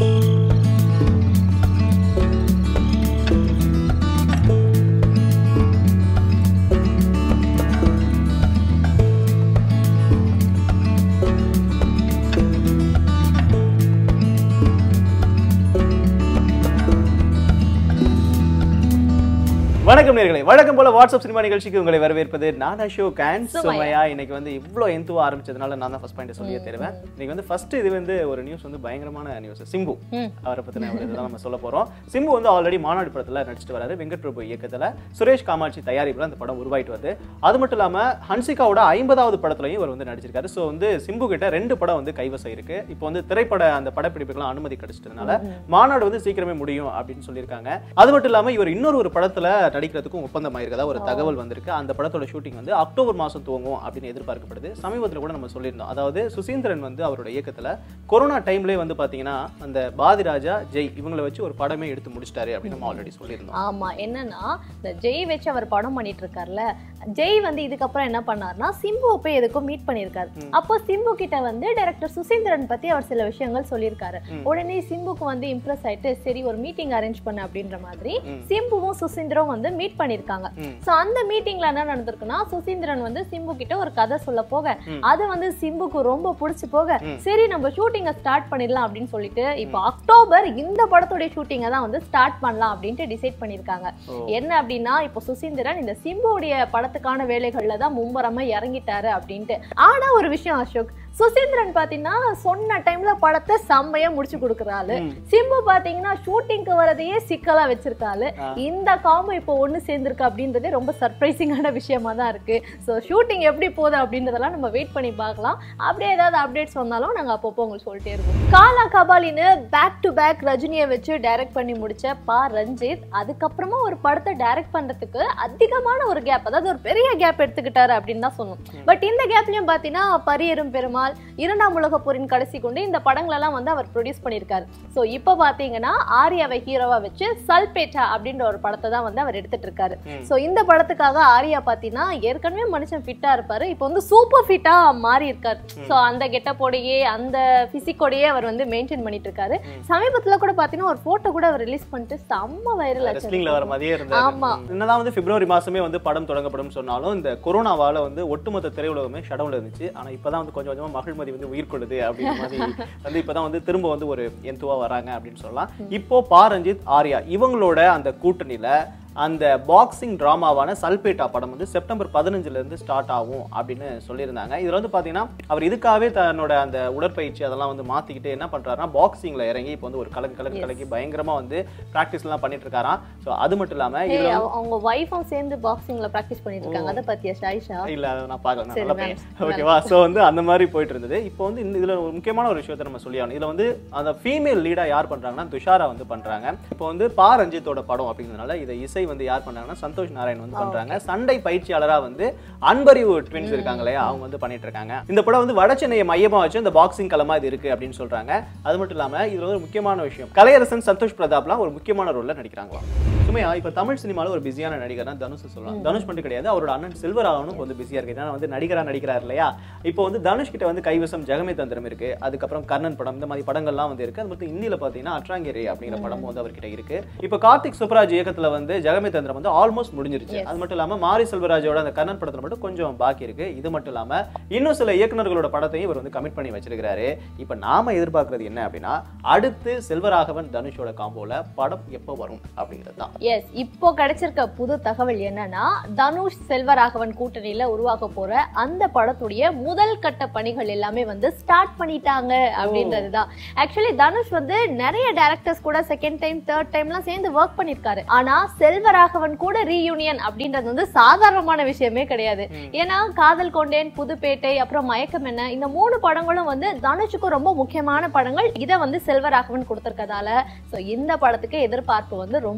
வணக்கம் நேர்களே வழக்கம் போல வாட்ஸ்அப் சினிமா நிகழ்ச்சிக்கு உங்களை வரவேற்பது நான் அசோக் அண்ட் சுமையா. சுமையா இன்னைக்கு வந்து இவ்ளோ எந்துவா ஆரம்பிச்சதுனால நான் தான் ஃபர்ஸ்ட் பாயிண்ட் சொல்லியே தருவேன் இன்னைக்கு வந்து ஃபர்ஸ்ட் இது வந்து ஒரு நியூஸ் வந்து பயங்கரமான நியூஸ் சிம்பு ம். அவரை பத்தின ஒரு இதெல்லாம் நம்ம சொல்ல போறோம் சிம்பு வந்து ஆல்ரெடி மாநாடு படத்துல நடிச்சிட்டு வராரு வெங்கட் பிரபு இயக்கத்துல சுரேஷ் காமாட்சி தயாரிப்புல அந்த படம் உருவாயிட்டு வருது அது மட்டும் இல்லாம ஹன்சிகாவோட ஐம்பதாவது படத்துலயும் இவர் வந்து நடிச்சிருக்காரு ஸோ வந்து சிம்பு கிட்ட ரெண்டு படம் வந்து கைவசம் இருக்கு இப்போ வந்து திரைப்பட அந்த படப்பிடிப்புக்கெல்லாம் அனுமதி கிடைச்சிட்டதுனால மாநாடு வந்து சீக்கிரமே முடியும் அப்படின்னு சொல்லியிருக்காங்க அது மட்டும் இல்லாம இவர் இன்னொரு ஒரு படத்துல நடிக்கிறதுக்கும் ஒப்பந்தம் ஆயிருக்கதா ஒரு தகவல் வந்திருக்கு அந்த படத்தோட ஷூட்டிங் வந்து அக்டோபர் மாசம் துவங்கும் அப்படின்னு எதிர்பார்க்கப்படுது சமீபத்துல கூட நம்ம சொல்லியிருந்தோம் அதாவது சுசீந்திரன் வந்து அவரோட இயக்கத்துல கொரோனா டைம்லயே வந்து பாத்தீங்கன்னா அந்த பாதிராஜா ஜெய் இவங்களை வச்சு ஒரு படமே எடுத்து முடிச்சிட்டாரு அப்படின்னு நம்ம ஆல்ரெடி சொல்லியிருந்தோம் ஆமா என்னன்னா இந்த ஜெய் வச்சு அவர் படம் பண்ணிட்டு இருக்கார்ல ஜெய் வந்து இதுக்கப்புறம் என்ன பண்ணாருன்னா சிம்புவை போய் எதுக்கும் மீட் பண்ணியிருக்காரு அப்போ சிம்பு கிட்ட வந்து டைரக்டர் சுசீந்திரன் பத்தி அவர் சில விஷயங்கள் சொல்லியிருக்காரு ம். உடனே சிம்புக்கு வந்து இம்ப்ரெஸ் ஆயிட்டு சரி ஒரு மீட்டிங் அரேஞ்ச் பண்ண அப்படின்ற மாதிரி ம். சிம்புவும் சுசீந்திரம் வந்து மீட் பண்ணிருக்காங்க ம். சோ அந்த மீட்டிங்ல என்ன நடந்திருக்குன்னா சுசீந்திரன் வந்து சிம்பு கிட்ட ஒரு கதை சொல்ல போக ம். அது வந்து சிம்புக்கு ரொம்ப பிடிச்சு போக ம். சரி நம்ம ஷூட்டிங்கை ஸ்டார்ட் பண்ணிடலாம் அப்படின்னு சொல்லிட்டு இப்போ அக்டோபர் இந்த படத்துடைய ஷூட்டிங்கை தான் வந்து ஸ்டார்ட் பண்ணலாம் அப்படின்ட்டு டிசைட் பண்ணிருக்காங்க ஓ. என்ன அப்படின்னா இப்போ சுசீந்திரன் இந்த சிம்புடைய படத்துக்கான வேலைகள்ல தான் மும்பரமா இறங்கிட்டாரு அப்படின்ட்டு ஆனா ஒரு விஷயம் அசோக் சுசீந்திரன் பாத்தீங்கன்னா சொன்ன டைம்ல படத்தை செம்மையா முடிச்சு கொடுக்குறாரு ம். சிம்பு பாத்தீங்கன்னா ஷூட்டிங்க்கு வரதையே சிக்கலா வச்சிருக்காரு ஆ. இந்த காம்போ இப்போ ஒண்ணு சேர்ந்திருக்கு அப்படின்றதே ரொம்ப சர்ப்ரைசிங்கான விஷயமா தான் இருக்கு ஸோ ஷூட்டிங் எப்படி போகுது அப்படின்றதெல்லாம் நம்ம வெயிட் பண்ணி பார்க்கலாம் அப்படியே ஏதாவது அப்டேட்ஸ் வந்தாலும் நாங்க அப்பப்போ உங்களுக்கு சொல்லிட்டே இருக்கோம் காலா கபாலின்னு பேக் டு பேக் ரஜினியை வச்சு டைரக்ட் பண்ணி முடிச்ச பா ரஞ்சித் அதுக்கப்புறமா ஒரு படத்தை டைரக்ட் பண்றதுக்கு அதிகமான ஒரு கேப் அதாவது ஒரு பெரிய கேப் எடுத்துக்கிட்டாரு அப்படின்னு தான் சொல்லணும் பட் இந்த கேப்லயும் பாத்தீங்கன்னா பரியரும் பெருமாள் இரண்டாம் உலகப் போரின் கடைசி கொண்டு இந்த படங்களெல்லாம் வந்து அவர் ப்ரொடியூஸ் பண்ணியிருக்காரு ஸோ இப்போ பாத்தீங்கன்னா ஆர்யாவை ஹீரோவா வச்சு சல்பேட்டா அப்படின்ற ஒரு படத்தை தான் வந்து அவர் எடுத்துட்டு இருக்காரு ம். ஸோ இந்த படத்துக்காக ஆர்யா பாத்தீங்கன்னா ஏற்கனவே மனுஷன் ஃபிட்டா இருப்பாரு இப்போ வந்து சூப்பர் ஃபிட்டா மாறி இருக்காரு ஸோ அந்த கெட்டப்போடையே அந்த பிசிக்கோடையே அவர் வந்து மெயின்டைன் பண்ணிட்டு இருக்காரு சமீபத்துல கூட பாத்தீங்கன்னா ஒரு போட்டோ கூட அவர் ரிலீஸ் பண்ணிட்டு செம்ம வைரல் ரெஸ்லிங்ல வர மாதிரியே இருந்தாரு ஆமா. ம். என்னதான் வந்து பிப்ரவரி மாசமே வந்து படம் தொடங்கப்படும் சொன்னாலும் இந்த கொரோனாவால வந்து ஒட்டுமொத்த திரையுலகமே ஷடவுல இருந்துச்சு ஆனா இப்பதான் வந்து கொஞ்சம் கொஞ்சமா மகிழ்மதி வந்து உயிர் கொள்ளுது அப்படின்ற மாதிரி வந்து இப்பதான் வந்து திரும்ப வந்து ஒரு எந்துவா வராங்க அப்படின்னு சொல்லலாம் இப்போ பா ரஞ்சித் ஆர்யா இவங்களோட அந்த கூட்டணியில அந்த பாக்ஸிங் டிராமாவான சல்பேட்டா படம் வந்து செப்டம்பர் பதினஞ்சுல இருந்து ஸ்டார்ட் ஆகும் அப்படின்னு சொல்லியிருந்தாங்க இதுல வந்து பாத்தீங்கன்னா அவர் இதுக்காகவே தன்னோட அந்த உடற்பயிற்சி அதெல்லாம் வந்து மாத்திக்கிட்டு என்ன பண்றாருன்னா பாக்ஸிங்ல இறங்கி இப்போ வந்து ஒரு கலக்கு கலக்கு கலக்கி பயங்கரமா வந்து பிராக்டிஸ் எல்லாம் பண்ணிட்டு இருக்காராம் ஸோ அது மட்டும் இல்லாம ஏய், இதுல அவ- அவங்க ஒய்ஃபும் சேர்ந்து பாக்ஸிங்ல பிராக்டிஸ் பண்ணிட்டு இருக்காங்க அதை பத்தியா ஷாயிஷா இல்ல அதை நான் பார்க்கல நான் சரி, நல்ல பையன் ஓகேவா சோ வந்து அந்த மாதிரி போயிட்டு இருந்தது இப்போ வந்து இந்த இதுல ஒரு முக்கியமான ஒரு விஷயத்தை நம்ம சொல்லி ஆகணும் இதுல வந்து அந்த ஃபீமேல் லீடா யார் பண்றாங்கன்னா துஷாரா வந்து பண்றாங்க இப்போ வந்து பா ரஞ்சித்தோட படம் அப்படிங்கிறதுனால இதை இசை வந்து யார் பண்றாங்கன்னா சந்தோஷ் நாராயண் வந்து பண்றாங்க சண்டை பயிற்சியாளரா வந்து அன்பறிவு ட்வின்ஸ் இருக்காங்க இல்லையா அவங்க வந்து பண்ணிட்டு இருக்காங்க இந்த படம் வந்து வட சென்னையை மையமா வச்சு இந்த பாக்ஸிங் களமா இது இருக்கு அப்படின்னு சொல்றாங்க அது மட்டும் இல்லாம இதுல ஒரு முக்கியமான விஷயம் கலையரசன் சந்தோஷ் பிரதாப்லாம் ஒரு முக்கியமான ரோல்ல நடிக்கிறாங்களாம் சுமையா இப்ப தமிழ் சினிமால ஒரு பிஸியான நடிகர்னா தனுஷ் சொல்லலாம் தனுஷ் மட்டும் கிடையாது அவரோட அண்ணன் செல்வராகவனும் இப்ப வந்து பிஸியா இருக்கு ஏன்னா வந்து நடிகரா நடிக்கிறார் இல்லையா இப்போ வந்து தனுஷ் கிட்ட வந்து கைவசம் ஜெகமே தந்திரம் இருக்கு அதுக்கப்புறம் கர்ணன் படம் இந்த மாதிரி படங்கள்லாம் வந்து இருக்கு அது மட்டும் இந்தியில பாத்தீங்கன்னா அட்ராங்கேரி அப்படிங்கிற படமும் வந்து அவர்கிட்ட இருக்கு இப்போ கார்த்திக் சுப்ராஜ் இயக்கத்துல வந்து ஜெகமே தந்திரம் வந்து ஆல்மோஸ்ட் முடிஞ்சிருச்சு அது மட்டும் இல்லாம மாரி செல்வராஜோட அந்த கர்ணன் படத்துல மட்டும் கொஞ்சம் பாக்கி இருக்கு இது மட்டும் இல்லாம இன்னும் சில இயக்குனர்களோட படத்தையும் இவர் வந்து கமிட் பண்ணி வச்சிருக்காரு இப்போ நாம எதிர்பார்க்கறது என்ன அப்படின்னா அடுத்து செல்வராகவன் தனுஷோட காம்போல படம் எப்போ வரும் அப்படிங்கிறது தான் எஸ் இப்போ கிடைச்சிருக்க புது தகவல் என்னன்னா தனுஷ் செல்வராகவன் கூட்டணியில உருவாக்க போற அந்த படத்துடைய முதல் கட்ட பணிகள் எல்லாமே வந்து ஸ்டார்ட் பண்ணிட்டாங்க அப்படின்றதுதான் ஆக்சுவலி தனுஷ் வந்து நிறைய டேரக்டர்ஸ் கூட செகண்ட் டைம் தேர்ட் டைம்லாம் சேர்ந்து ஒர்க் பண்ணிருக்காரு ஆனா செல்வராகவன் கூட ரீயூனியன் அப்படின்றது வந்து சாதாரணமான விஷயமே கிடையாது ஏன்னா காதல் கொண்டேன் புதுப்பேட்டை அப்புறம் மயக்கம் என்ன இந்த மூணு படங்களும் வந்து தனுஷுக்கு ரொம்ப முக்கியமான படங்கள் இதை வந்து செல்வராகவன் கொடுத்திருக்கதால சோ இந்த படத்துக்கு எதிர்பார்ப்பு வந்து ரொம்ப ரொம்ப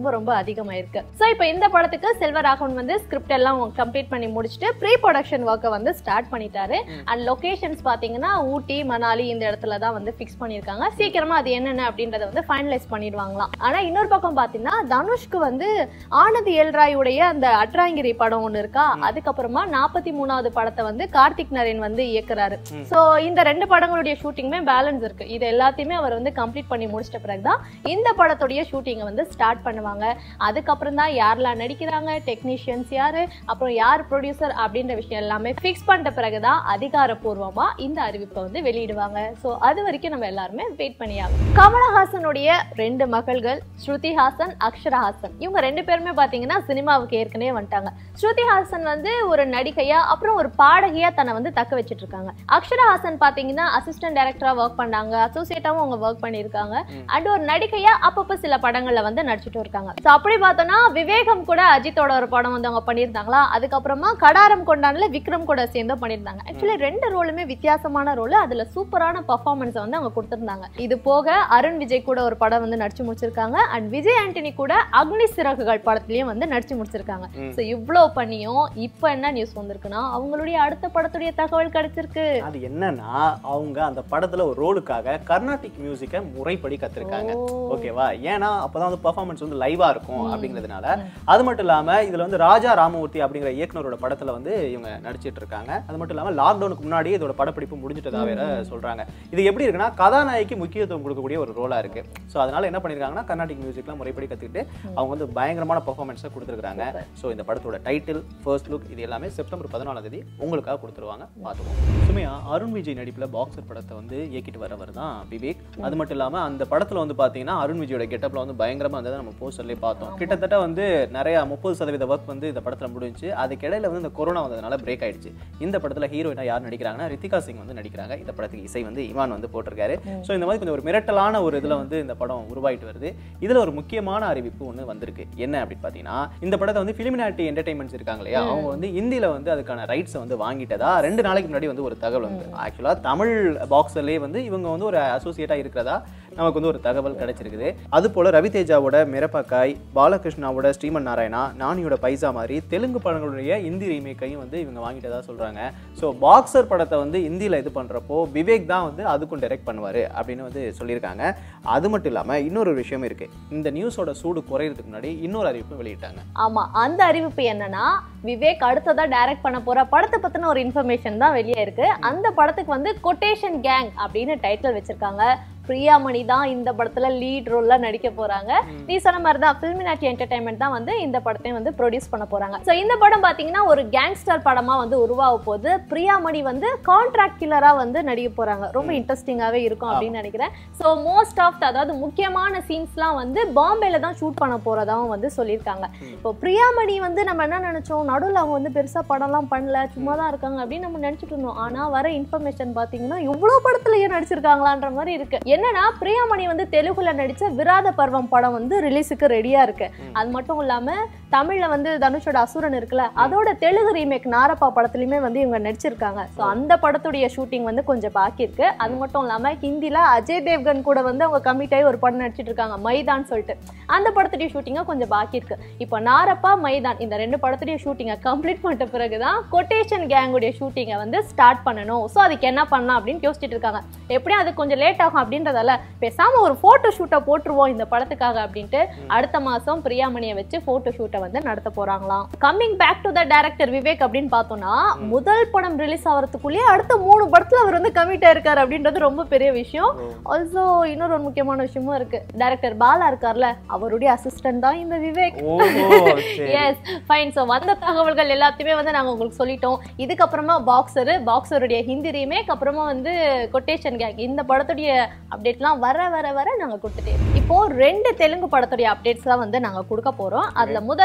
அதிகமாயிருக்கு ஸோ இப்போ இந்த படத்துக்கு செல்வராகவன் வந்து ஸ்கிரிப்ட் எல்லாம் கம்ப்ளீட் பண்ணி முடிச்சுட்டு ப்ரீ ப்ரொடக்ஷன் ஒர்க்கை வந்து ஸ்டார்ட் பண்ணிட்டாரு அண்ட் லொகேஷன்ஸ் பார்த்தீங்கன்னா ஊட்டி மணாலி இந்த இடத்துல தான் வந்து ஃபிக்ஸ் பண்ணியிருக்காங்க சீக்கிரமா அது என்னென்ன அப்படின்றத வந்து ஃபைனலைஸ் பண்ணிடுவாங்களாம் ஆனா இன்னொரு பக்கம் பார்த்தீங்கன்னா தனுஷ்க்கு வந்து ஆனந்த் எல்ராயுடைய அந்த அட்ராங்கிரி படம் ஒன்று இருக்கா அதுக்கப்புறமா நாற்பத்தி மூணாவது படத்தை வந்து கார்த்திக் நரேன் வந்து இயக்குறாரு ம். ஸோ இந்த ரெண்டு படங்களுடைய ஷூட்டிங்குமே பேலன்ஸ் இருக்கு இது எல்லாத்தையுமே அவர் வந்து கம்ப்ளீட் பண்ணி முடிச்சிட்ட பிறகுதான் இந்த படத்துடைய ஷூட்டிங்கை வந்து ஸ்டார்ட் பண்ணுவாங்க அதுக்கப்புறம் தான் யாரெல்லாம் நடிக்கிறாங்க டெக்னீஷியன்ஸ் யாரு அப்புறம் யார் ப்ரொடியூசர் அப்படின்ற விஷயம் எல்லாமே ஃபிக்ஸ் பண்ணிட்ட பிறகுதான் அதிகாரப்பூர்வமா இந்த அறிவிப்பை வந்து வெளியிடுவாங்க ஸோ அது வரைக்கும் நம்ம எல்லாருமே வெயிட் பண்ணியாகும் கமலஹாசனுடைய ரெண்டு மகள்கள் ஸ்ருதி ஹாசன் அக்ஷரா ஹாசன் இவங்க ரெண்டு பேருமே பாத்தீங்கன்னா சினிமாவுக்கு ஏற்கனவே வந்துட்டாங்க ஸ்ருதி ஹாசன் வந்து ஒரு நடிகையா அப்புறம் ஒரு பாடகியா தன்னை வந்து தக்க வச்சிட்டு இருக்காங்க அக்ஷரா ஹாசன் பாத்தீங்கன்னா அசிஸ்டன்ட் டைரக்டரா ஒர்க் பண்ணாங்க அசோசியேட்டாவும் அவங்க ஒர்க் பண்ணியிருக்காங்க அண்ட் ஒரு நடிகையா அப்பப்போ சில படங்கள்ல வந்து நடிச்சிட்டு இருக்காங்க ஸோ அப்படி பார்த்தோம்னா விவேகம் கூட அஜித்தோட ஒரு படம் வந்து அவங்க பண்ணியிருந்தாங்களா அதுக்கப்புறமா கடாரம் கொண்டான்ல விக்ரம் கூட சேர்ந்து பண்ணியிருந்தாங்க ஆக்சுவலி ரெண்டு ரோலுமே வித்தியாசமான ரோல் அதுல சூப்பரான பர்ஃபார்மன்ஸ் வந்து அவங்க கொடுத்திருந்தாங்க இது போக அருண் விஜய் கூட ஒரு படம் வந்து நடிச்சு முடிச்சிருக்காங்க அண்ட் விஜய் ஆண்டனி கூட அக்னி சிறகுகள் படத்துலயும் வந்து நடிச்சு முடிச்சிருக்காங்க ம். ஸோ இவ்வளோ பண்ணியும் இப்போ என்ன நியூஸ் வந்திருக்குன்னா அவங்களுடைய அடுத்த படத்துடைய தகவல் கிடைச்சிருக்கு அது என்னன்னா அவங்க அந்த படத்துல ஒரு ரோலுக்காக கர்நாடிக் மியூசிக்கை முறைப்படி கத்துருக்காங்க ஓ. ஓகேவா ஏன்னா அப்பதான் வந்து பெர்ஃபார்மன்ஸ் வந்து லைவா இருக்கும் ம். அப்படிங்கிறதுனால அது மட்டும் இல்லாம இதுல வந்து ராஜா ராமமூர்த்தி அப்படிங்கிற இயக்குனரோட படத்துல வந்து இவங்க நடிச்சிட்டு இருக்காங்க அது மட்டும் இல்லாம லாக்டவுனுக்கு முன்னாடி இதோட படப்பிடிப்பு முடிஞ்சிட்டதா வேற சொல்றாங்க இது எப்படி இருக்குன்னா கதாநாயகிக்கு முக்கியத்துவம் கொடுக்கக்கூடிய ஒரு ரோலா இருக்கு ஸோ அதனால என்ன பண்ணிருக்காங்கன்னா கர்நாடிக் மியூசிக்லாம் முறைப்படி கத்துக்கிட்டு அவங்க வந்து பயங்கரமான பெர்ஃபார்மன்ஸை கொடுத்துருக்காங்க ஸோ இந்த படத்தோட டைட்டில் ஃபர்ஸ்ட் லுக் இது எல்லாமே செப்டம்பர் பதினாலாம் தேதி உங்களுக்காக கொடுத்துருவாங்க பார்த்துக்கோங்க சுமையா அருண் விஜய் நடிப்புல பாக்ஸர் படத்தை வந்து இயக்கிட்டு வரவர் தான் விவேக் அது மட்டும் இல்லாம அந்த படத்துல வந்து பாத்தீங்கன்னா அருண் விஜயோட கெட்டப்ல வந்து பயங்கரமா இருந்ததை நம்ம போஸ்டர்லயே பார்த்தோம் கிட்டத்தட்ட வந்து நிறைய முப்பது சதவீத ஒர்க் வந்து இந்த படத்துல முடிஞ்சு அதுக்கு இடையில வந்து இந்த கொரோனா வந்ததுனால பிரேக் ஆயிடுச்சு இந்த படத்துல ஹீரோயினா யார் நடிக்கிறாங்கன்னா ரித்திகா சிங் வந்து நடிக்கிறாங்க இந்த படத்துக்கு இசை வந்து இமான் வந்து போட்டிருக்காரு ஸோ இந்த மாதிரி கொஞ்சம் ஒரு மிரட்டலான ஒரு இதுல வந்து இந்த படம் உருவாயிட்டு வருது இதுல ஒரு முக்கியமான அறிவிப்பு ஒன்று வந்திருக்கு என்ன அப்படின்னு பார்த்தீங்கன்னா இந்த படத்தை வந்து ஃபிலிமினாட்டி என்டர்டைன்மெண்ட்ஸ் இருக்காங்க இல்லையா அவங்க வந்து இந்தியில வந்து அதுக்கான ரைட்ஸை வந்து வாங்கிட்டதா ரெண்டு நாளைக்கு முன்னாடி வந்து ஒரு தகவல் வந்து ஆக்சுவலாக தமிழ் பாக்ஸர்லேயே வந்து இவங்க வந்து ஒரு அசோசியேட்டா இருக்கிறதா நமக்கு வந்து ஒரு தகவல் கிடைச்சிருக்குது அது போல ரவிதேஜாவோட மிரப்பக்காய் பாலகிருஷ்ணாவோட ஸ்ரீமன் நாராயணா நானியோட பைசா மாதிரி தெலுங்கு படங்களுடைய இந்தி ரீமேக்கையும் வந்து இவங்க வாங்கிட்டதா சொல்றாங்க ஸோ பாக்ஸர் படத்தை வந்து இந்தியில இது பண்றப்போ விவேக் தான் வந்து அதுக்கும் டைரக்ட் பண்ணுவாரு அப்படின்னு வந்து சொல்லியிருக்காங்க அது மட்டும் இல்லாம இன்னொரு விஷயம் இருக்கு இந்த நியூஸோட சூடு குறையறதுக்கு முன்னாடி இன்னொரு அறிவிப்பு வெளியிட்டாங்க ஆமா அந்த அறிவிப்பு என்னன்னா விவேக் அடுத்ததா டைரக்ட் பண்ண போற படத்தை பத்தின ஒரு இன்ஃபர்மேஷன் தான் வெளியே இருக்கு அந்த படத்துக்கு வந்து கொட்டேஷன் கேங் அப்படின்னு டைட்டில் வச்சிருக்காங்க பிரியாமணி தான் இந்த படத்துல லீட் ரோல்ல நடிக்க போறாங்க நீ சொன்ன மாதிரி தான் ஃபில்மினாட்டி என்டர்டைன்மெண்ட் தான் வந்து இந்த படத்தையும் வந்து ப்ரொடியூஸ் பண்ண போறாங்க ஸோ இந்த படம் பாத்தீங்கன்னா ஒரு கேங்ஸ்டர் படமா வந்து உருவாக போகுது பிரியாமணி வந்து கான்ட்ராக்ட் கில்லரா வந்து நடிக்க போறாங்க ரொம்ப இன்ட்ரெஸ்டிங்காவே இருக்கும் அப்படின்னு நினைக்கிறேன் ஸோ மோஸ்ட் ஆஃப் அதாவது முக்கியமான சீன்ஸ்லாம் வந்து பாம்பேல தான் ஷூட் பண்ண போறதாவும் வந்து சொல்லியிருக்காங்க இப்போ பிரியாமணி வந்து நம்ம என்ன நினைச்சோம் நடுவில் அவங்க வந்து பெருசா படம்லாம் பண்ணல சும்மா தான் இருக்காங்க அப்படின்னு நம்ம நினைச்சிட்டு இருந்தோம் ஆனா வர இன்ஃபர்மேஷன் பாத்தீங்கன்னா இவ்வளவு படத்துலயே நடிச்சிருக்காங்களான்ற மாதிரி இருக்கு என்னன்னா பிரியாமணி வந்து தெலுங்குல நடிச்ச விராத பருவம் படம் வந்து ரிலீஸுக்கு ரெடியா இருக்கு அது மட்டும் இல்லாம தமிழ்ல வந்து தனுஷோட அசுரன் இருக்குல்ல அதோட தெலுங்கு ரீமேக் நாரப்பா படத்துலயுமே வந்து இவங்க நடிச்சிருக்காங்க ஸோ அந்த படத்துடைய ஷூட்டிங் வந்து கொஞ்சம் பாக்கி இருக்கு அது மட்டும் இல்லாம ஹிந்தில அஜய் தேவ்கன் கூட வந்து அவங்க கமிட் ஆகி ஒரு படம் நடிச்சிட்டு இருக்காங்க மைதான் சொல்லிட்டு அந்த படத்துடைய ஷூட்டிங்க கொஞ்சம் பாக்கி இருக்கு இப்போ நாரப்பா மைதான் இந்த ரெண்டு படத்துடைய ஷூட்டிங்கை கம்ப்ளீட் பண்ணிட்ட பிறகுதான் கொட்டேஷன் கேங்குடைய ஷூட்டிங்கை வந்து ஸ்டார்ட் பண்ணணும் ஸோ அதுக்கு என்ன பண்ணலாம் அப்படின்னு யோசிச்சுட்டு இருக்காங்க எப்படியும் அது கொஞ்சம் லேட் ஆகும் அப்படின்றதால பேசாம ஒரு போட்டோ ஷூட்டை போட்டுருவோம் இந்த படத்துக்காக அப்படின்ட்டு அடுத்த மாசம் பிரியாமணியை வச்சு போட்டோ ஷூட்டை வந்து நடத்த போறாங்களாம் coming back to the director Vivek அப்படின்னு பார்த்தோம்னா முதல் படம் ரிலீஸ் ஆகிறதுக்குள்ளேயே அடுத்த மூணு படத்துல அவர் வந்து கமிட் ஆயிருக்காரு அப்படின்றது ரொம்ப பெரிய விஷயம் ஆல்சோ இன்னொரு ஒரு முக்கியமான விஷயமும் இருக்கு டைரக்டர் பாலா இருக்கார்ல அவருடைய அசிஸ்டன்ட் தான் இந்த விவேக் ஓ சரி எஸ் ஃபைன் ஸோ வந்த தகவல்கள் எல்லாத்தையுமே வந்து நாங்கள் உங்களுக்கு சொல்லிட்டோம் இதுக்கப்புறமா பாக்ஸரு பாக்ஸருடைய ஹிந்தி ரீமேக் அப்புறமா வந்து கொட்டேஷன் கேங் இந்த படத்துடைய அப்டேட்லாம் வர வர வர நாங்கள் கொடுத்துட்டே இருக்கோம். இப்போ ரெண்டு தெலுங்கு படத்துடைய அப்டேட்ஸ் தான் வந்து நாங்கள் கொடுக்க போகிறோம் அதில் முதலாவது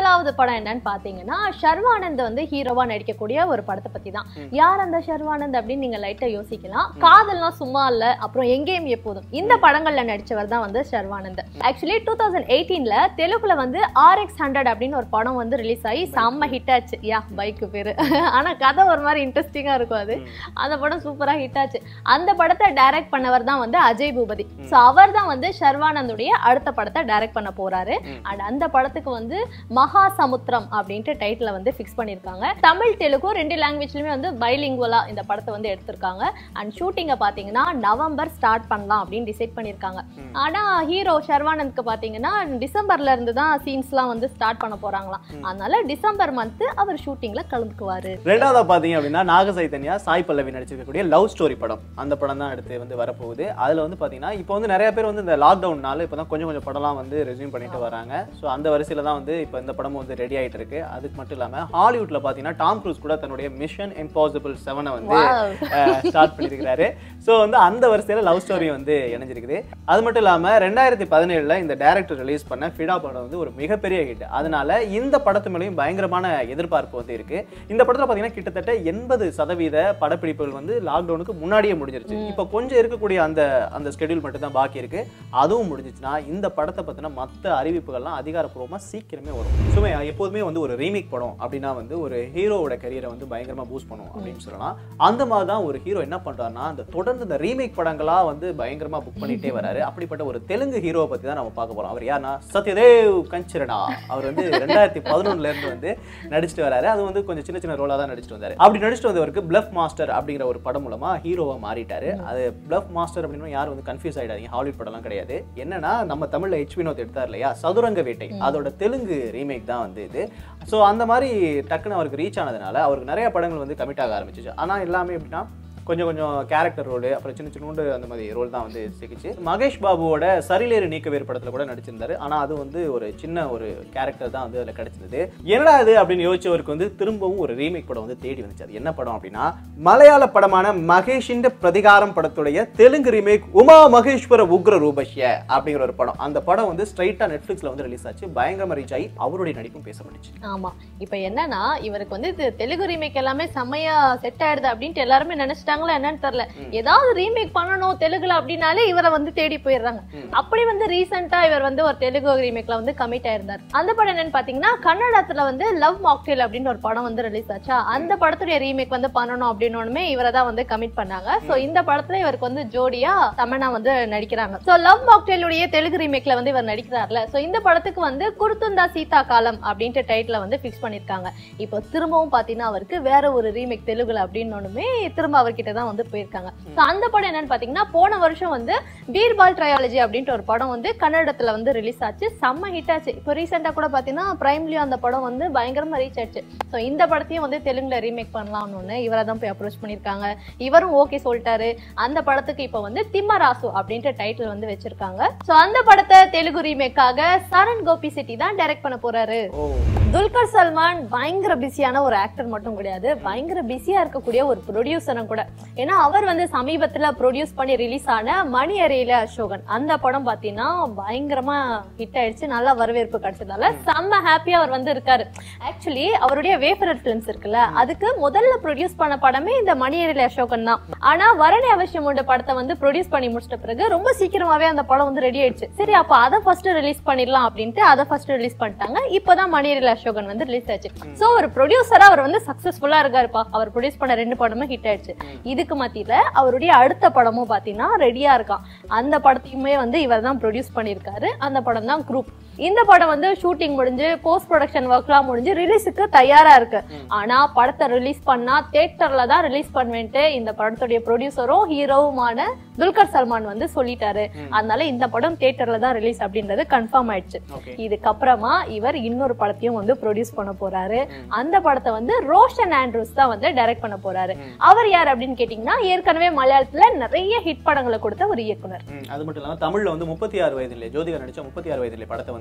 முதலாவது படம் என்னன்னு பாத்தீங்கன்னா ஷர்வானந்த் வந்து ஹீரோவா நடிக்கக்கூடிய ஒரு படத்தை பத்தி தான் யார் அந்த ஷர்வானந்த் அப்படின்னு நீங்க லைட்டா யோசிக்கலாம் காதல்னா சும்மா இல்ல அப்புறம் எங்கேயும் எப்போதும் இந்த படங்கள்ல நடிச்சவர் தான் வந்து ஷர்வானந்த் ஆக்சுவலி டூ தௌசண்ட் எயிட்டீன்ல தெலுங்குல வந்து ஆர் எக்ஸ் ஹண்ட்ரட் அப்படின்னு ஒரு படம் வந்து ரிலீஸ் ஆகி செம்ம ஹிட் ஆச்சு யா பைக்கு பேரு ஆனா கதை ஒரு மாதிரி இன்ட்ரெஸ்டிங்கா இருக்கும் அது அந்த படம் சூப்பரா ஹிட் ஆச்சு அந்த படத்தை டைரக்ட் பண்ணவர் தான் வந்து அஜய் பூபதி ஸோ அவர் தான் வந்து ஷர்வானந்துடைய அடுத்த படத்தை டைரக்ட் பண்ண போறாரு ம். அண்ட் அந்த படத்துக்கு வந்து மகா சமுத்திரம் அப்படின்ட்டு டைட்டில் வந்து ஃபிக்ஸ் பண்ணியிருக்காங்க தமிழ் தெலுங்கு ரெண்டு லாங்குவேஜ்லயுமே வந்து பைலிங்குவலா இந்த படத்தை வந்து எடுத்திருக்காங்க அண்ட் ஷூட்டிங்கை பார்த்தீங்கன்னா நவம்பர் ஸ்டார்ட் பண்ணலாம் அப்படின்னு டிசைட் பண்ணியிருக்காங்க ம். ஆனா ஹீரோ ஷர்வானந்த்க்கு பார்த்தீங்கன்னா டிசம்பர்ல இருந்து தான் சீன்ஸ்லாம் வந்து ஸ்டார்ட் பண்ண போறாங்களாம் ம். அதனால டிசம்பர் மந்த் அவர் ஷூட்டிங்ல கலந்துக்குவாரு ரெண்டாவதா பாத்தீங்க அப்படின்னா நாக சைத்தன்யா சாய் பல்லவி நடிச்சிருக்கக்கூடிய லவ் ஸ்டோரி படம் அந்த படம் தான் அடுத்து வந்து வரப்போகுது அதுல வந்து பாத்தீங்கன்னா இப்போ வந்து நிறைய பேர் வந்து இந்த லாக்டவுன்னால இப்போ தான் கொஞ்சம் கொஞ்சம் படம்லாம் வந்து ரெஸ்யூம் பண்ணிட்டு வராங்க ஸோ அந்த வரிசையில தான் வந்து இப்போ இந்த படமும் வந்து ரெடி ஆயிட்டு இருக்கு அதுக்கு மட்டும் இல்லாம ஹாலிவுட்ல பாத்தீங்கன்னா டாம் க்ரூஸ் கூட தன்னுடைய மிஷன் இம்பாசிபிள் செவனை வந்து Wow. ஸ்டார்ட் பண்ணியிருக்கிறாரு ஸோ வந்து அந்த வரிசையில் லவ் ஸ்டோரி வந்து இணைஞ்சிருக்குது அது மட்டும் இல்லாமல் ரெண்டாயிரத்தி பதினேழில் இந்த டேரக்டர் ரிலீஸ் பண்ண ஃபிடா படம் வந்து ஒரு மிகப்பெரிய ஹிட் அதனால இந்த படத்து மேலேயும் பயங்கரமான எதிர்பார்ப்பு வந்து இருக்கு இந்த படத்தில் பார்த்தீங்கன்னா கிட்டத்தட்ட எண்பது சதவீத படப்பிடிப்புகள் வந்து லாக்டவுனுக்கு முன்னாடியே முடிஞ்சிருச்சு இப்போ கொஞ்சம் இருக்கக்கூடிய அந்த அந்த ஸ்கெடியூல் மட்டும் தான் பாக்கி இருக்கு அதுவும் முடிஞ்சிச்சுன்னா இந்த படத்தை பற்றின மற்ற அறிவிப்புகள்லாம் அதிகாரப்பூர்வமாக சீக்கிரமே வரும் சும்மா எப்போதுமே வந்து ஒரு ரீமேக் படம் அப்படின்னா வந்து ஒரு ஹீரோவோட கரியரை வந்து பயங்கரமாக பூஸ்ட் பண்ணும் அப்படின்னு சொல்லலாம் அந்த மாதிரி தான் ஒரு ஹீரோ என்ன பண்றாருன்னா அந்த தொடர்ந்து இந்த ரீமேக் படங்களா வந்து பயங்கரமா புக் பண்ணிட்டே வராரு அப்படிப்பட்ட ஒரு தெலுங்கு ஹீரோவை பத்தி தான் நம்ம பார்க்க போறோம் அவர் யாருன்னா சத்யதேவ் கஞ்சரனா அவர் வந்து ரெண்டாயிரத்தி பதினொன்னுல இருந்து வந்து நடிச்சிட்டு வராரு அது வந்து கொஞ்சம் சின்ன சின்ன ரோலா தான் நடிச்சிட்டு வந்தாரு அப்படி நடிச்சிட்டு வந்தவருக்கு பிளஃப் மாஸ்டர் அப்படிங்கிற ஒரு படம் மூலமா ஹீரோவா மாறிட்டாரு அது பிளஃப் மாஸ்டர் அப்படின்னு யாரும் வந்து கன்ஃபியூஸ் ஆயிடாதீங்க ஹாலிவுட் படம்லாம் கிடையாது என்னன்னா நம்ம தமிழ்ல ஹெச் வினோத் எடுத்தார் இல்லையா சதுரங்க வேட்டை அதோட தெலுங்கு ரீமேக் தான் வந்து இது ஸோ அந்த மாதிரி டக்குன்னு அவருக்கு ரீச் ஆனதுனால அவருக்கு நிறைய படங்கள் வந்து கமிட் ஆக ஆரம்பிச்சிச்சு ஆனா எல்லாமே எப்படின்னா கொஞ்சம் கொஞ்சம் கேரக்டர் ரோல் அப்புறம் சின்ன சின்னோண்டு அந்த மாதிரி ரோல் தான் வந்து சிக்கிச்சு மகேஷ் பாபுவோட சரிலேறு நீக்கவேறு படத்துல கூட நடிச்சிருந்தாரு ஆனா அது வந்து ஒரு சின்ன ஒரு கேரக்டர் தான் வந்து அதுல கிடைச்சிருந்தது என்னடா இது அப்படின்னு யோசிச்சவருக்கு வந்து திரும்பவும் ஒரு ரீமேக் படம் வந்து தேடி வந்துச்சு அது என்ன படம் அப்படின்னா மலையாள படமான மகேஷின் பிரதிகாரம் படத்துடைய தெலுங்கு ரீமேக் உமா மகேஸ்வர உக்ர ரூபஷ்ய அப்படிங்கிற ஒரு படம் அந்த படம் வந்து ஸ்ட்ரைட்டா நெட்ஃபிளிக்ஸ்ல வந்து ரிலீஸ் ஆச்சு பயங்கரமா ரீச் ஆகி அவருடைய நடிப்பும் பேசப்பட்டுச்சு ஆமா இப்ப என்னன்னா இவருக்கு வந்து இது தெலுங்கு ரீமேக் எல்லாமே செம்மையா செட் ஆயிடுது அப்படின்ட்டு எல்லாருமே நினைச்சிட்டாங்களா என்னன்னு தெரியல ஏதாவது ரீமேக் பண்ணணும் தெலுங்குல அப்படின்னாலே இவரை வந்து தேடி போயிடுறாங்க அப்படி வந்து ரீசெண்டா இவர் வந்து ஒரு தெலுங்கு ரீமேக்ல வந்து கமிட் ஆயிருந்தார் அந்த படம் என்னன்னு பாத்தீங்கன்னா கன்னடத்துல வந்து லவ் மாக்டேல் அப்படின்னு ஒரு படம் வந்து ரிலீஸ் ஆச்சா அந்த படத்துடைய ரீமேக் வந்து பண்ணணும் அப்படின்னோடனே இவரை தான் வந்து கமிட் பண்ணாங்க சோ இந்த படத்துல இவருக்கு வந்து ஜோடியா தமனா வந்து நடிக்கிறாங்க சோ லவ் மாக்டேலுடைய தெலுங்கு ரீமேக்ல வந்து இவர் நடிக்கிறார்ல சோ இந்த படத்துக்கு வந்து குருத்துந்தா சீதா காலம் அப்படின்ட்டு டைட்டில் வந்து ஃபிக்ஸ் பண்ணிருக்காங்க இப்போ திரும்பவும் பாத்தீங்கன்னா அவருக்கு வேற ஒரு ரீமேக் தெலுங்குல அப்படின்னோடுமே திரும்ப அவர்கிட்ட தான் வந்து போயிருக்காங்க ஸோ அந்த படம் என்னன்னு பாத்தீங்கன்னா போன வருஷம் வந்து பீர்பால் ட்ரையாலஜி அப்படின்ட்டு ஒரு படம் வந்து கன்னடத்துல வந்து ரிலீஸ் ஆச்சு செம்ம ஹிட் ஆச்சு இப்போ ரீசெண்டா கூட பாத்தீங்கன்னா பிரைம்லயும் அந்த படம் வந்து பயங்கரமா ரீச் ஆச்சு ஸோ இந்த படத்தையும் வந்து தெலுங்குல ரீமேக் பண்ணலாம்னு இவரை தான் போய் அப்ரோச் பண்ணிருக்காங்க இவரும் ஓகே சொல்லிட்டாரு அந்த படத்துக்கு இப்போ வந்து திம்மராசு அப்படின்ட்டு டைட்டில் வந்து வச்சிருக்காங்க ஸோ அந்த படத்தை தெலுங்கு ரீமேக்காக சரண் கோபி செட்டி தான் டைரக்ட் பண்ண போறாரு ஓ துல்கர் சல்மான் பயங்கர பிஸியான ஒரு ஆக்டர் மட்டும் கிடையாது பயங்கர பிஸியா இருக்கக்கூடிய ஒரு ப்ரொடியூசரும் கூட ஏன்னா அவர் வந்து சமீபத்துல ப்ரொடியூஸ் பண்ணி ரிலீஸ் ஆன மணி அறையில அசோகன் அந்த படம் பாத்தீங்கன்னா பயங்கரமா ஹிட் ஆயிடுச்சு நல்லா வரவேற்பு கிடைச்சதால செம்ம ஹாப்பியா அவர் வந்து இருக்காரு ஆக்சுவலி அவருடைய வேஃபரட் ஃபிலிம்ஸ் இருக்குல்ல அதுக்கு முதல்ல ப்ரொடியூஸ் பண்ண படமே இந்த மணி அறையில அசோகன் தான் ஆனா வரணி அவசியம் உண்ட படத்தை வந்து ப்ரொடியூஸ் பண்ணி முடிச்சிட்ட பிறகு ரொம்ப சீக்கிரமாவே அந்த படம் வந்து ரெடி ஆயிடுச்சு சரி அப்ப அதை ஃபர்ஸ்ட் ரிலீஸ் பண்ணிடலாம் அப்படின்ட்டு அதை ஃபர்ஸ்ட் ரிலீஸ் பண்ணிட்டாங்க இப்பதான் மணி அறையில அசோகன் வந்து ரிலீஸ் ஆச்சு சோ ஒரு ப்ரொடியூசரா அவர் வந்து சக்சஸ்ஃபுல்லா இருக்காருப்பா அவர் ப்ரொடியூஸ் பண்ண ரெண்டு படமும் ஹிட் ஆயிடுச்சு இதுக்கு மத்தியில அவருடைய அடுத்த படமும் பாத்தீங்கன்னா ரெடியா இருக்கான் அந்த படத்தையுமே வந்து இவர் தான் ப்ரொடியூஸ் பண்ணியிருக்காரு அந்த படம் தான் குரூப் இந்த படம் வந்து ஷூட்டிங் முடிஞ்சு போஸ்ட் ப்ரொடக்ஷன் ஒர்க்லாம் முடிஞ்சு ரிலீஸுக்கு தயாரா இருக்கு ஆனா படத்தை ரிலீஸ் பண்ணா தியேட்டர்ல தான் ரிலீஸ் பண்ணுவேன்ட்டு இந்த படத்துடைய ப்ரொடியூசரும் ஹீரோவுமான துல்கர் சல்மான் வந்து சொல்லிட்டாரு அதனால இந்த படம் தியேட்டர்ல தான் ரிலீஸ் அப்படின்றது கன்ஃபார்ம் ஆயிடுச்சு ஓகே இதுக்கப்புறமா இவர் இன்னொரு படத்தையும் வந்து ப்ரொடியூஸ் பண்ண போறாரு அந்த படத்தை வந்து ரோஷன் ஆண்ட்ரூஸ் தான் வந்து டைரக்ட் பண்ண போறாரு அவர் யார் அப்படின்னு கேட்டீங்கன்னா ஏற்கனவே மலையாளத்துல நிறைய ஹிட் படங்களை கொடுத்த ஒரு இயக்குனர் ம், அது மட்டும் இல்லாம தமிழ்ல வந்து முப்பத்தி ஆறு வயதிலே ஜோதிகா நடிச்ச முப்பத்தி ஆறு வயதிலே படத்தை வந்து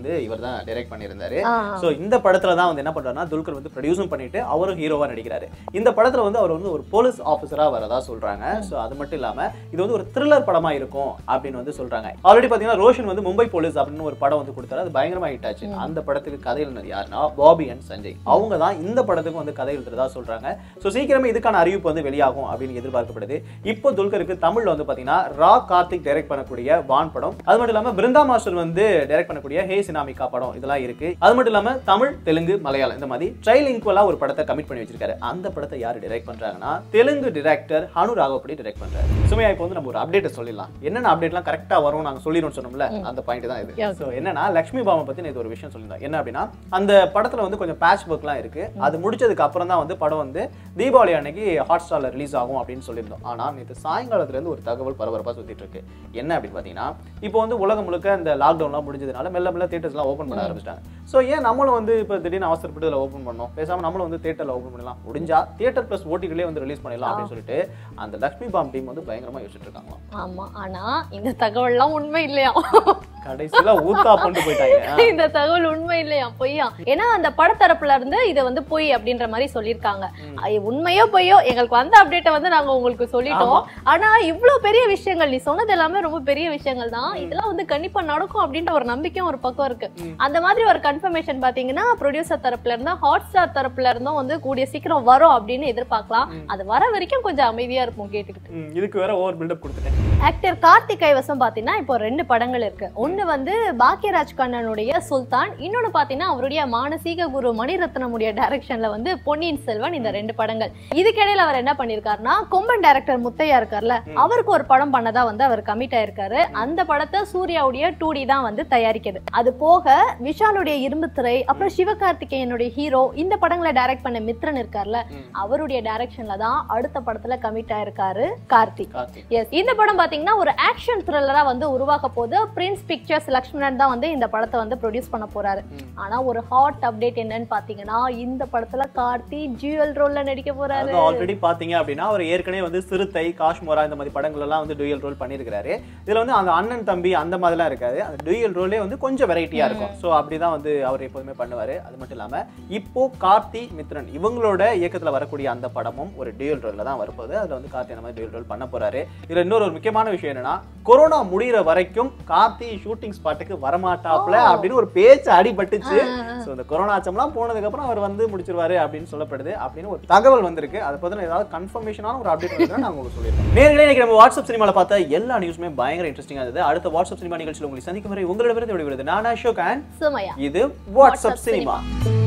வந்து இவர் தான் டைரக்ட் பண்ணியிருந்தாரு ஆ. ஸோ இந்த படத்துல தான் வந்து என்ன பண்றாருன்னா துல்கர் வந்து ப்ரொடியூஸும் பண்ணிட்டு அவரும் ஹீரோவா நடிக்கிறாரு இந்த படத்துல வந்து அவர் வந்து ஒரு போலீஸ் ஆஃபீஸரா வரதா சொல்றாங்க ஸோ அது மட்டும் இல்லாம இது வந்து ஒரு த்ரில்லர் படமா இருக்கும் அப்படின்னு வந்து சொல்றாங்க ஆல்ரெடி பாத்தீங்கன்னா ரோஷன் வந்து மும்பை போலீஸ் அப்படின்னு ஒரு படம் வந்து கொடுத்தாரு அது பயங்கரமா ஹிட் ஆச்சு அந்த படத்துக்கு கதை எழுதினது யாருன்னா பாபி அண்ட் சஞ்சய் அவங்க தான் இந்த படத்துக்கு வந்து கதை எழுதுறதா சொல்றாங்க ஸோ சீக்கிரமே இதுக்கான அறிவிப்பு வந்து வெளியாகும் அப்படின்னு எதிர்பார்க்கப்படுது இப்போ துல்கருக்கு தமிழ்ல வந்து பாத்தீங்கன்னா ரா கார்த்திக் டைரக்ட் பண்ணக்கூடிய வான் படம் அது மட்டும் இல்லாம பிருந்தா மாஸ்டர் வந்து டைரக்ட் பண்ணக்கூடிய ஹே சினாமிகா படம் இதெல்லாம் இருக்கு அது மட்டும் இல்லாம தமிழ் தெலுங்கு மலையாளம் இந்த மாதிரி ட்ரைல் இன்குவலா ஒரு படத்தை கமிட் பண்ணி வச்சிருக்காரு அந்த படத்தை யார் டைரக்ட் பண்றாங்கன்னா தெலுங்கு டிரெக்டர் ஹனு ராகவப்படி டைரக்ட் பண்றாரு சுமையா இப்போ வந்து நம்ம ஒரு அப்டேட் சொல்லிடலாம் என்னென்ன அப்டேட்லாம் கரெக்டா வரும் நாங்க சொல்லிடுவோம் சொன்னோம்ல அந்த பாயிண்ட் தான் இது Yeah. ஸோ என்னன்னா லக்ஷ்மி பாமை பத்தி நேற்று ஒரு விஷயம் சொல்லியிருந்தோம் என்ன அப்படின்னா அந்த படத்துல வந்து கொஞ்சம் பேட்ச் ஒர்க்லாம் இருக்கு அது முடிச்சதுக்கு அப்புறம் தான் வந்து படம் வந்து தீபாவளி அன்னைக்கு ஹாட் ஸ்டார்ல ரிலீஸ் ஆகும் அப்படின்னு சொல்லியிருந்தோம் ஆனா நேற்று சாயங்காலத்துல இருந்து ஒரு தகவல் பரபரப்பா சுத்திட்டு இருக்கு என்ன அப்படின்னு பாத்தீங்கன்னா இப்போ வந்து உலகம் முழுக்க இந்த லாக்டவுன்லாம் முடிஞ்சதுனால மெல்ல மெல்ல தியேட்டர்ஸ்லாம் ஓப்பன் பண்ண ஆரம்பிச்சிட்டாங்க ஸோ ஏன் நம்மளும் வந்து இப்போ திடீர்னு அவசரப்பட்டு இதில் ஓப்பன் பண்ணோம் பேசாம நம்மளும் வந்து தியேட்டர்ல ஓப்பன் பண்ணலாம் முடிஞ்சா தியேட்டர் ப்ளஸ் ஓடிடிலே வந்து ரிலீஸ் பண்ணிடலாம் அப்படின்னு சொல்லிட்டு அந்த லக்ஷ்மி பாம் டீம் வந்து பயங்கரமா யோசிச்சுட்டு இருக்காங்களாம் ஆமா ஆனா இந்த தகவல்லாம் உண்மை இல்லையா கடைசியில ஊத்தா பண்ணிட்டு போயிட்டாங்க இந்த தகவல் உண்மை இல்லையா பொய்யா ஏன்னா அந்த படத்தரப்புல இருந்து இதை வந்து பொய் அப்படின்ற மாதிரி சொல்லியிருக்காங்க ஐய, உண்மையோ பொய்யோ எங்களுக்கு வந்த அப்டேட்டை வந்து நாங்க உங்களுக்கு சொல்லிட்டோம் ஆனா இவ்வளவு பெரிய விஷயங்கள் நீ சொன்னது எல்லாமே ரொம்ப பெரிய விஷயங்கள் தான் இதெல்லாம் வந்து கண்டிப்பா நடக்கும் அப்படின்ற ஒரு நம்பிக்கையும் ஒரு பக்கம் இருக்கு அந்த மாதிரி ஒரு கன்ஃபர்மேஷன் பாத்தீங்கன்னா ப்ரொடியூசர் தரப்புல இருந்தா ஹாட் ஸ்டார் தரப்புல இருந்தும் வந்து கூடிய சீக்கிரம் வரும் அப்படின்னு எதிர்பார்க்கலாம் அது வர வரைக்கும் கொஞ்சம் அமைதியா இருக்கும் கேட்டுக்கிட்டு ம், இதுக்கு வேற ஓவர் பில்டப் கொடுத்துட்டேன் ஆக்டர் கார்த்திக் கைவசம் பாத்தீங்கன்னா இப்போ ரெண்டு படங்கள் இருக்கு ஒன்னு வந்து பாக்யராஜ் கண்ணனுடைய சுல்தான் இன்னொன்னு பாத்தீங்கன்னா அவருடைய மானசீக குரு மணிரத்னமுடைய டைரக்ஷன்ல வந்து பொன்னியின் செல்வன் இந்த ரெண்டு படங்கள் இதுக்கிடையில அவர் என்ன பண்ணிருக்காருன்னா கொம்பன் டைரக்டர் முத்தையா இருக்கார்ல அவருக்கு ஒரு படம் பண்ணதா வந்து அவர் கமிட் ஆயிருக்காரு அந்த படத்தை சூர்யாவுடைய டூ தான் வந்து தயாரிக்குது அது போக விஷாலுடைய இரும்பு திரை அப்புறம் சிவகார்த்திகேயனுடைய ஹீரோ இந்த படங்களை டைரக்ட் பண்ண மித்ரன் இருக்கார்ல அவருடைய டைரக்ஷன்ல தான் அடுத்த படத்துல கமிட் ஆயிருக்காரு கார்த்திக் கார்த்திக் எஸ் இந்த படம் பாத்தீங்கன்னா ஒரு ஆக்ஷன் த்ரில்லரா வந்து உருவாக்க போது பிரின்ஸ் பிக்சர்ஸ் லக்ஷ்மணன் தான் வந்து இந்த படத்தை வந்து ப்ரொடியூஸ் பண்ண போறாரு ஆனா ஒரு ஹாட் அப்டேட் என்னன்னு பாத்தீங்கன்னா இந்த படத்துல கார்த்தி ஜுவல் ரோல்ல நடிக்க போறாரு ஆல்ரெடி பாத்தீங்க அப்படின்னா அவர் ஏற்கனவே வந்து சிறுத்தை காஷ்மோரா இந்த மாதிரி படங்கள் எல்லாம் வந்து டூயல் ரோல் பண்ணியிருக்காரு இதுல வந்து அந்த அண்ணன் தம்பி அந்த மாதிரிலாம் இருக்காது அந்த டூயல் ரோலே வந்து கொஞ்சம் வெரைட்டியா இருக்கும் ஸோ அப்படிதான் வந்து அவர் எப்போதுமே பண்ணுவாரு அது மட்டும் இல்லாம இப்போ கார்த்தி மித்ரன் இவங்களோட இயக்கத்துல வரக்கூடிய அந்த படமும் ஒரு டூயல் ரோல்ல தான் வரப்போகுது அதுல வந்து கார்த்தி அந்த மாதிரி டூயல் ரோல் பண்ண போறாரு இதுல இன்னொரு ஒரு முக்கியமான விஷயம் என்னன்னா கொரோனா முடியிற வரைக்கும் கார்த்தி ஷூட்டிங் ஸ்பாட்டுக்கு வரமாட்டாப்ல அப்படின்னு ஒரு பேச்சு அடிபட்டுச்சு ஸோ இந்த கொரோனா அச்சம்லாம் போனதுக்கு அப்புறம் அவர் வந்து முடிச்சிருவாரு அப்படின்னு சொல்லப்படுது அப்படின்னு ஒரு தகவல் வந்திருக்கு அதை பத்தின ஏதாவது கன்ஃபர்மேஷனான ஒரு அப்டேட் வந்து நான் உங்களுக்கு சொல்லியிருக்கேன் நேர்களே இன்னைக்கு நம்ம வாட்ஸ்அப் சினிமால பார்த்த எல்லா நியூஸுமே பயங்கர இன்ட்ரெஸ்டிங்காக இருந்தது அடுத்த வாட்ஸ்அப் சினிமா நிகழ்ச்சியில் உங்களை சந்திக்கும் வரை உங்களிடமிருந்து விடுகிறது நான் அசோக் அண்ட் சுமையா இது வாட்ஸ்அப் சினிமா